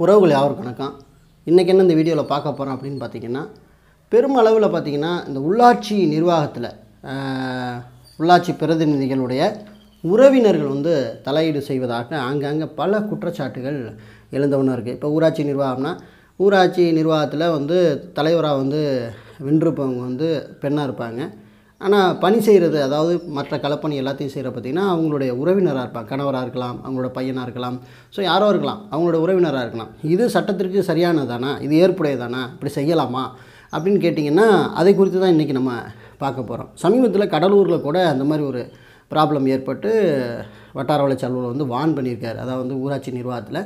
உறவுகள் யாருக்கு வணக்கம் இன்றைக்கி என்ன இந்த வீடியோவில் பார்க்க போகிறோம் அப்படின்னு பார்த்தீங்கன்னா பெருமளவில் பார்த்தீங்கன்னா இந்த உள்ளாட்சி நிர்வாகத்தில் ஆஹ், உள்ளாட்சி பிரதிநிதிகளுடைய உறவினர்கள் வந்து தலையீடு செய்வதாக ஆங்காங்கே பல குற்றச்சாட்டுகள் எழுந்தவன இருக்குது இப்போ ஊராட்சி நிர்வாகம்னா ஊராட்சி நிர்வாகத்தில் வந்து தலைவராக வந்து வென்றிருப்பவங்க வந்து பெண்ணாக இருப்பாங்க ஆனால் பணி செய்கிறது அதாவது மற்ற களப்பணி எல்லாத்தையும் செய்கிற பார்த்திங்கன்னா அவங்களுடைய உறவினராக இருப்பாங்க கணவராக இருக்கலாம் அவங்களோட பையனாக இருக்கலாம் ஸோ யாரோ இருக்கலாம் அவங்களோட உறவினராக இருக்கலாம் இது சட்டத்திற்கு சரியானதானா இது ஏற்புடையதானா இப்படி செய்யலாமா அப்படின்னு கேட்டிங்கன்னா அதை குறித்து தான் இன்றைக்கி நம்ம பார்க்க போகிறோம் சமீபத்தில் கடலூரில் கூட அந்த மாதிரி ஒரு ப்ராப்ளம் ஏற்பட்டு வட்டார வளர்ச்சி அலுவலர் வந்து வான் பண்ணியிருக்காரு அதாவது வந்து ஊராட்சி நிர்வாகத்தில்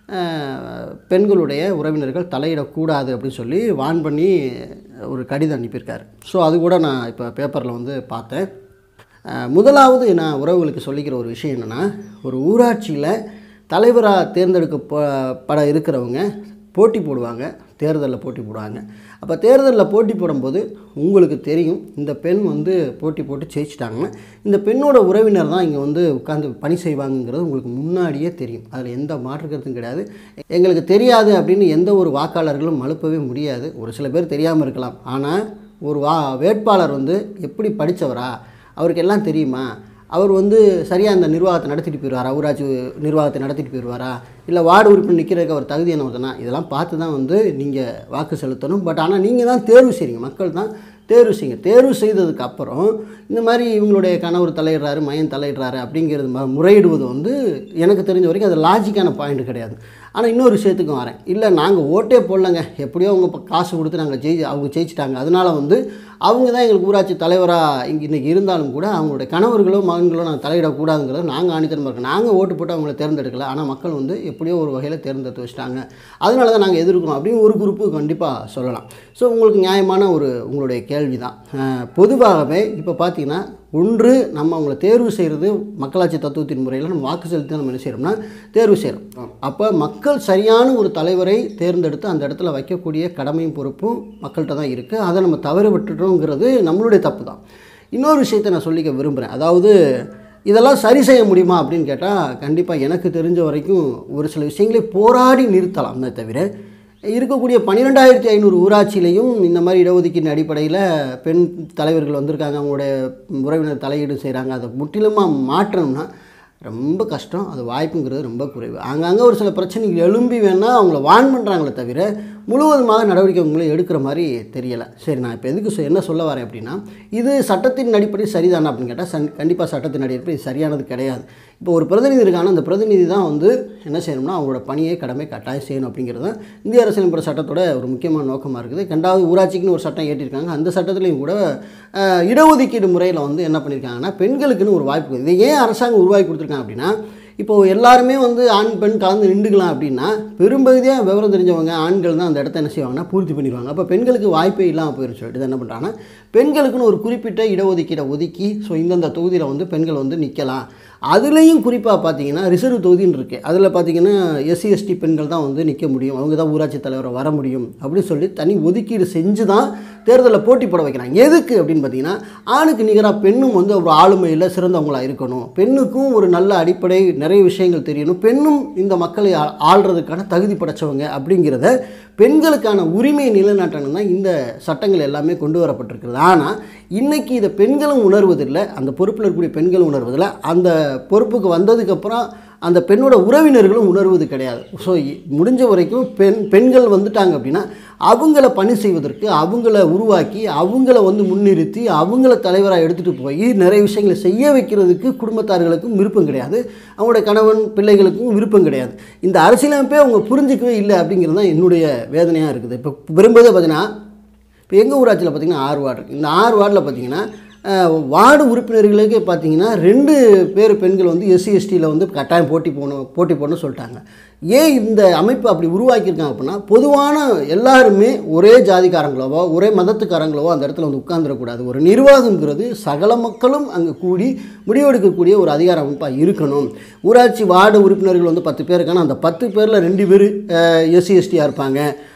அஹ், பெண்களுடைய உறவினர்கள் தலையிடக்கூடாது அப்படின்னு சொல்லி வான் பண்ணி ஒரு கடிதம் அனுப்பியிருக்காரு ஸோ அது கூட நான் இப்போ பேப்பரில் வந்து பார்த்தேன் அஹ், முதலாவது நான் உறவுகளுக்கு சொல்லிக்கிற ஒரு விஷயம் என்னென்னா ஒரு ஊராட்சியில் தலைவராக தேர்ந்தெடுக்க ப- பட இருக்கிறவங்க போட்டி போடுவாங்க தேர்தலில் போட்டி போடுவாங்க அப்போ தேர்தலில் போட்டி போடும்போது உங்களுக்கு தெரியும் இந்த பெண் வந்து போட்டி போட்டு ஜெயிச்சிட்டாங்கன்னா இந்த பெண்ணோட உறவினர் தான் இங்கே வந்து உட்காந்து பணி செய்வாங்கங்கிறது உங்களுக்கு முன்னாடியே தெரியும் அதில் எந்த மாற்று கருத்தும் கிடையாது எங்களுக்கு தெரியாது அப்படின்னு எந்த ஒரு வாக்காளர்களும் மழுப்பவே முடியாது ஒரு சில பேர் தெரியாமல் இருக்கலாம் ஆனால் ஒரு வா வேட்பாளர் வந்து எப்படி படித்தவரா அவருக்கு எல்லாம் தெரியுமா அவர் வந்து சரியாக அந்த நிர்வாகத்தை நடத்திட்டு போயிடுவாரா ஊராட்சி நிர்வாகத்தை நடத்திட்டு போயிடுவாரா இல்லை வார்டு உறுப்பினர் நிற்கிறதுக்கு அவர் தகுதியானவர் தானா இதெல்லாம் பார்த்து தான் வந்து நீங்கள் வாக்கு செலுத்தணும் பட் ஆனால் நீங்கள் தான் தேர்வு செய்றீங்க மக்கள் தான் தேர்வு செய்யுங்க தேர்வு செய்ததுக்கு அப்புறம் இந்த மாதிரி இவங்களுடைய கணவர் தலையிடுறாரு மயன் தலையிடுறாரு அப்படிங்கிறது ம- முறையிடுவது வந்து எனக்கு தெரிஞ்ச வரைக்கும் அது லாஜிக்கான பாயிண்ட் கிடையாது ஆனால் இன்னொரு விஷயத்துக்கும் வரேன் இல்லை நாங்கள் ஓட்டே போடலங்க எப்படியோ அவங்க இப்போ காசு கொடுத்து நாங்கள் ஜெயி அவங்க ஜெயிச்சிட்டாங்க அதனால வந்து அவங்க தான் எங்களுக்கு ஊராட்சி தலைவராக இங்கே இன்றைக்கி இருந்தாலும் கூட அவங்களுடைய கணவர்களோ மகன்களோ நாங்கள் தலையிடக்கூடாதுங்கிறத நாங்கள் ஆணித்தரமாக இருக்கோம் நாங்கள் ஓட்டு போட்டு அவங்கள தேர்ந்தெடுக்கல ஆனால் மக்கள் வந்து எப்படியோ ஒரு வகையில் தேர்ந்தெடுத்து வச்சிட்டாங்க அதனால தான் நாங்கள் எதிர்க்கிறோம் அப்படின்னு ஒரு குரூப்பு கண்டிப்பாக சொல்லலாம் ஸோ உங்களுக்கு நியாயமான ஒரு உங்களுடைய கேள்வி தான் பொதுவாகவே இப்போ பார்த்தீங்கன்னா ஒன்று நம்ம அவங்கள தேர்வு செய்கிறது மக்களாட்சி தத்துவத்தின் முறையில் நம்ம வாக்கு செலுத்தி நம்ம என்ன செய்கிறோம்னா தேர்வு செய்கிறோம் அப்போ மக்கள் சரியான ஒரு தலைவரை தேர்ந்தெடுத்து அந்த இடத்துல வைக்கக்கூடிய கடமையும் பொறுப்பும் மக்கள்கிட்ட தான் இருக்குது அதை நம்ம தவறு விட்டுட்டோங்கிறது நம்மளுடைய தப்பு தான் இன்னொரு விஷயத்தை நான் சொல்லிக்க விரும்புகிறேன் அதாவது இதெல்லாம் சரி செய்ய முடியுமா அப்படின்னு கேட்டால் கண்டிப்பாக எனக்கு தெரிஞ்ச வரைக்கும் ஒரு சில விஷயங்களை போராடி நிறுத்தலாமே தவிர இருக்கக்கூடிய பன்னிரெண்டாயிரத்தி ஐநூறு ஊராட்சியிலையும் இந்த மாதிரி இடஒதுக்கீடு அடிப்படையில் பெண் தலைவர்கள் வந்திருக்காங்க அவங்களுடைய உறவினர் தலையீடு செய்கிறாங்க அதை முற்றிலுமாக மாற்றணும்னா ரொம்ப கஷ்டம் அது வாய்ப்புங்கிறது ரொம்ப குறைவு அங்கங்கே ஒரு சில பிரச்சனைகள் எழும்பி வேணால் அவங்கள வான் பண்ணுறாங்களே தவிர முழுவதுமாக நடவடிக்கை அவங்களே எடுக்கிற மாதிரி தெரியலை சரி நான் இப்போ எதுக்கு சொ- என்ன சொல்ல வரேன் அப்படின்னா இது சட்டத்தின் அடிப்படை சரிதானா அப்படின்னு கேட்டால் சன் கண்டிப்பாக சட்டத்தின் அடிப்படை சரியானது கிடையாது இப்போ ஒரு பிரதிநிதி இருக்கான அந்த பிரதிநிதி தான் வந்து என்ன செய்யணும்னா அவங்களோட பணியை கடமை கட்டாயம் செய்யணும் அப்படிங்கிறது தான் இந்திய அரசியலமைப்பு சட்டத்தோட ஒரு முக்கியமான நோக்கமாக இருக்குது ரெண்டாவது ஊராட்சிக்குன்னு ஒரு சட்டம் ஏற்றிருக்காங்க அந்த சட்டத்துலேயும் கூட அஹ், இடஒதுக்கீடு முறையில் வந்து என்ன பண்ணியிருக்காங்கன்னா பெண்களுக்குன்னு ஒரு வாய்ப்பு இதை ஏன் அரசாங்கம் உருவாக்கி கொடுத்துருக்காங்க அப்படின்னா இப்போது எல்லாருமே வந்து ஆண் பெண் கலந்து நின்றுக்கலாம் அப்படின்னா பெரும்பகுதியாக விவரம் தெரிஞ்சவங்க ஆண்கள் தான் அந்த இடத்த என்ன செய்வாங்கன்னா பூர்த்தி பண்ணிடுவாங்க அப்போ பெண்களுக்கு வாய்ப்பே இல்லாமல் போயிடும் சொல்லிட்டு இதை என்ன பண்ணுறாங்கன்னா பெண்களுக்குன்னு ஒரு குறிப்பிட்ட இடஒதுக்கீடை ஒதுக்கி ஸோ இந்தந்த தொகுதியில் வந்து பெண்கள் வந்து நிற்கலாம் அதுலேயும் குறிப்பாக பார்த்தீங்கன்னா ரிசர்வ் தொகுதின்னு இருக்குது அதில் பார்த்தீங்கன்னா எஸ்சி எஸ்டி பெண்கள் தான் வந்து நிற்க முடியும் அவங்க தான் ஊராட்சி தலைவரை வர முடியும் அப்படின்னு சொல்லி தனி ஒதுக்கீடு செஞ்சு தான் தேர்தலில் போட்டி போட வைக்கிறாங்க எதுக்கு அப்படின்னு பார்த்தீங்கன்னா ஆணுக்கு நிகராக பெண்ணும் வந்து ஒரு ஆளுமையில் சிறந்தவங்களா இருக்கணும் பெண்ணுக்கும் ஒரு நல்ல அடிப்படை நிறைய விஷயங்கள் தெரியணும் பெண்ணும் இந்த மக்களை ஆ- ஆள்றதுக்கான தகுதி படைச்சவங்க அப்படிங்கிறத பெண்களுக்கான உரிமையை நிலைநாட்டணும் தான் இந்த சட்டங்கள் எல்லாமே கொண்டு வரப்பட்டிருக்கிறது ஆனால் இன்னைக்கு இதை பெண்களும் உணர்வதில்லை அந்த பொறுப்பில் இருக்கக்கூடிய பெண்களும் உணர்வதில்லை அந்த பொறுப்புக்கு வந்ததுக்கப்புறம் அந்த பெண்ணோட உறவினர்களும் உணர்வது கிடையாது ஸோ முடிஞ்ச வரைக்கும் பெண் பெண்கள் வந்துட்டாங்க அப்படின்னா அவங்கள பணி செய்வதற்கு அவங்கள உருவாக்கி அவங்கள வந்து முன்னிறுத்தி அவங்கள தலைவராக எடுத்துகிட்டு போய் நிறைய விஷயங்களை செய்ய வைக்கிறதுக்கு குடும்பத்தார்களுக்கும் விருப்பம் கிடையாது அவங்களுடைய கணவன் பிள்ளைகளுக்கும் விருப்பம் கிடையாது இந்த அரசியலமைப்பே அவங்க புரிஞ்சிக்கவே இல்லை அப்படிங்கிறது தான் என்னுடைய வேதனையாக இருக்குது இப்போ விரும்புவதே பார்த்தீங்கன்னா இப்போ எங்கள் ஊராட்சியில் பார்த்தீங்கன்னா ஆறு வார்டு இருக்குது இந்த ஆறு வார்டில் பார்த்தீங்கன்னா அஹ், வார்டு உறுப்பினர்களுக்கே பார்த்தீங்கன்னா ரெண்டு பேர் பெண்கள் வந்து எஸ்சி எஸ்டியில் வந்து கட்டாயம் போட்டி போகணும் போட்டி போடணும்னு சொல்லிட்டாங்க ஏன் இந்த அமைப்பு அப்படி உருவாக்கியிருக்காங்க அப்படின்னா பொதுவான எல்லாருமே ஒரே ஜாதிக்காரங்களவோ ஒரே மதத்துக்காரங்களவோ அந்த இடத்துல வந்து உட்கார்ந்துடக்கூடாது ஒரு நிர்வாகங்கிறது சகல மக்களும் அங்கே கூடி முடிவெடுக்கக்கூடிய ஒரு அதிகார அமைப்பாக இருக்கணும் ஊராட்சி வார்டு உறுப்பினர்கள் வந்து பத்து பேர் இருக்காங்க அந்த பத்து பேரில் ரெண்டு பேர் எஸ்சி எஸ்டியாக இருப்பாங்க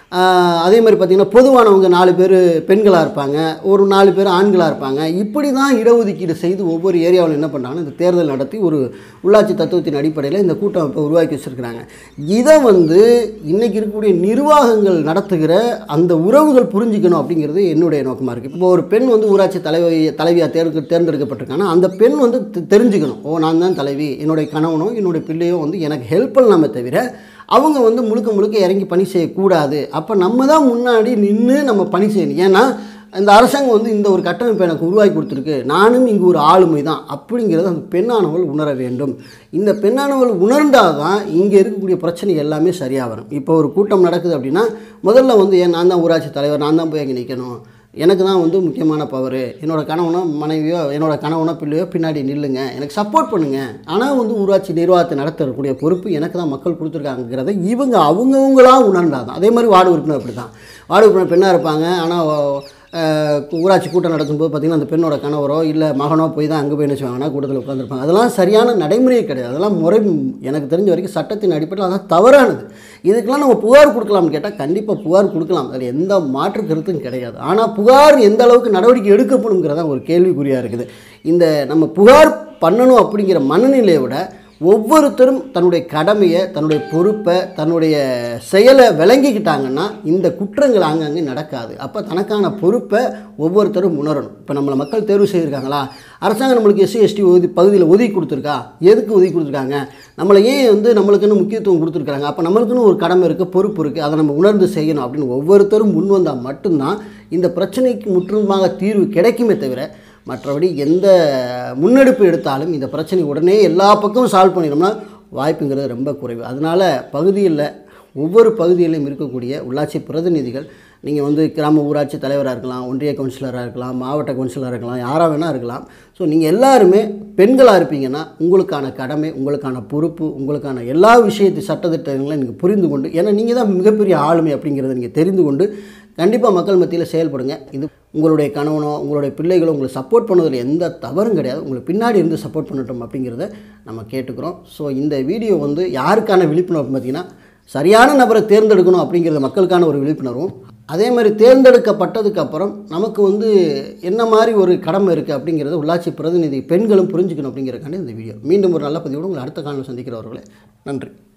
ஆஹ் அதே மாதிரி பார்த்திங்கன்னா பொதுவானவங்க நாலு பேர் பெண்களாக இருப்பாங்க ஒரு நாலு பேர் ஆண்களாக இருப்பாங்க இப்படி தான் இடஒதுக்கீடு செய்து ஒவ்வொரு ஏரியாவில் என்ன பண்ணுறாங்கன்னா இந்த தேர்தல் நடத்தி ஒரு உள்ளாட்சி தத்துவத்தின் அடிப்படையில் இந்த கூட்டமைப்பை உருவாக்கி வச்சுருக்கிறாங்க இதை வந்து இன்றைக்கி இருக்கக்கூடிய நிர்வாகங்கள் நடத்துகிற அந்த உறவுகள் புரிஞ்சுக்கணும் அப்படிங்கிறது என்னுடைய நோக்கமாக இருக்குது இப்போ ஒரு பெண் வந்து ஊராட்சி தலைவி தலைவியாக தேர்ந்து தேர்ந்தெடுக்கப்பட்டிருக்காங்கன்னா அந்த பெண் வந்து தெ- தெரிஞ்சுக்கணும் ஓ நான் தான் தலைவி என்னுடைய கணவனோ என்னுடைய பிள்ளையோ வந்து எனக்கு ஹெல்ப் பண்ணலாமே தவிர அவங்க வந்து முழுக்க முழுக்க இறங்கி பணி செய்யக்கூடாது அப்போ நம்ம தான் முன்னாடி நின்று நம்ம பணி செய்யணும் ஏன்னா இந்த அரசாங்கம் வந்து இந்த ஒரு கட்டமைப்பை எனக்கு உருவாக்கி கொடுத்துருக்கு நானும் இங்கு ஒரு ஆளுமை தான் அப்படிங்கிறத அந்த பெண்ணானவள் உணர வேண்டும் இந்த பெண்ணானவள் உணர்ந்தால் தான் இங்கே இருக்கக்கூடிய பிரச்சனை எல்லாமே சரியாக வரும் இப்போ ஒரு கூட்டம் நடக்குது அப்படின்னா முதல்ல வந்து ஏன் நான் தான் ஊராட்சி தலைவர் நான் தான் போய் அங்கே நிற்கணும் எனக்கு தான் வந்து முக்கியமான பவர் என்னோட கணவனோ மனைவியோ என்னோட கணவனோ பிள்ளையோ பின்னாடி நில்லுங்க எனக்கு சப்போர்ட் பண்ணுங்க ஆனால் வந்து ஊராட்சி நிர்வாகத்தை நடத்தக்கூடிய பொறுப்பு எனக்கு தான் மக்கள் கொடுத்துருக்காங்கிறத இவங்க அவங்கவுங்களா உணர்ந்தாதான் அதே மாதிரி வார்டு உறுப்பினர் அப்படி தான் வார்டு உறுப்பினர் பெண்ணாக இருப்பாங்க ஆனால் அஹ், ஊராட்சி கூட்டம் நடக்கும்போது பார்த்திங்கன்னா அந்த பெண்ணோட கணவரோ இல்லை மகனோ போய் தான் அங்கே போய் என்ன செய்வாங்கன்னா கூட்டத்தில் உட்காந்துருப்பாங்க அதெல்லாம் சரியான நடைமுறையே கிடையாது அதெல்லாம் முறை எனக்கு தெரிஞ்ச வரைக்கும் சட்டத்தின் அடிப்படையில் அதான் தவறானது இதுக்கெல்லாம் நம்ம புகார் கொடுக்கலாம்னு கேட்டால் கண்டிப்பாக புகார் கொடுக்கலாம் அதில் எந்த மாற்று கருத்தும் கிடையாது ஆனால் புகார் எந்த அளவுக்கு நடவடிக்கை எடுக்கப்படுங்கிறதா ஒரு கேள்விக்குறியாக இருக்குது இந்த நம்ம புகார் பண்ணணும் அப்படிங்கிற மனநிலையை விட ஒவ்வொருத்தரும் தன்னுடைய கடமையை தன்னுடைய பொறுப்பை தன்னுடைய செயலை விளங்கிக்கிட்டாங்கன்னா இந்த குற்றங்கள் அங்கங்கே நடக்காது அப்போ தனக்கான பொறுப்பை ஒவ்வொருத்தரும் உணரணும் இப்போ நம்மளை மக்கள் தேர்வு செய்திருக்காங்களா அரசாங்கம் நம்மளுக்கு எஸ்சி எஸ்டி ஒதுக்கி பகுதியில் ஒதுக்கி கொடுத்துருக்கா எதுக்கு ஒதுக்கி கொடுத்துருக்காங்க நம்மளை ஏன் வந்து நம்மளுக்குன்னு முக்கியத்துவம் கொடுத்துருக்காங்க அப்போ நம்மளுக்குன்னு ஒரு கடமை இருக்குது பொறுப்பு இருக்குது அதை நம்ம உணர்ந்து செய்யணும் அப்படின்னு ஒவ்வொருத்தரும் முன் வந்தால் மட்டும்தான் இந்த பிரச்சனைக்கு முற்றிலுமாக தீர்வு கிடைக்குமே தவிர மற்றபடி எந்த முன்னெடுப்பு எடுத்தாலும் இந்த பிரச்சனை உடனே எல்லா பக்கமும் சால்வ் பண்ணிடோம்னா வாய்ப்புங்கிறது ரொம்ப குறைவு அதனால் பகுதியில் ஒவ்வொரு பகுதியிலும் இருக்கக்கூடிய உள்ளாட்சி பிரதிநிதிகள் நீங்கள் வந்து கிராம ஊராட்சி தலைவராக இருக்கலாம் ஒன்றிய கவுன்சிலராக இருக்கலாம் மாவட்ட கவுன்சிலராக இருக்கலாம் யாராக வேணால் இருக்கலாம் ஸோ நீங்கள் எல்லாருமே பெண்களாக இருப்பீங்கன்னா உங்களுக்கான கடமை உங்களுக்கான பொறுப்பு உங்களுக்கான எல்லா விஷயத்தை சட்டத்திட்டங்களையும் நீங்கள் புரிந்து கொண்டு ஏன்னா நீங்கள் தான் மிகப்பெரிய ஆளுமை அப்படிங்கிறத நீங்கள் தெரிந்து கொண்டு கண்டிப்பாக மக்கள் மத்தியில் செயல்படுங்க இது உங்களுடைய கணவனோ உங்களுடைய பிள்ளைகளோ உங்களை சப்போர்ட் பண்ணதில் எந்த தவறும் கிடையாது உங்களுக்கு பின்னாடி இருந்து சப்போர்ட் பண்ணட்டும் அப்படிங்கிறத நம்ம கேட்டுக்கிறோம் ஸோ இந்த வீடியோ வந்து யாருக்கான விழிப்புணர்வு பார்த்தீங்கன்னா சரியான நபரை தேர்ந்தெடுக்கணும் அப்படிங்கிறது மக்களுக்கான ஒரு விழிப்புணர்வும் அதே மாதிரி தேர்ந்தெடுக்கப்பட்டதுக்கு அப்புறம் நமக்கு வந்து என்ன மாதிரி ஒரு கடமை இருக்குது அப்படிங்கிறத உள்ளாட்சி பிரதிநிதி பெண்களும் புரிஞ்சுக்கணும் அப்படிங்கிறதுக்காண்டி இந்த வீடியோ மீண்டும் ஒரு நல்ல பதிவோடு உங்களை அடுத்த காலம் சந்திக்கிறவர்களே நன்றி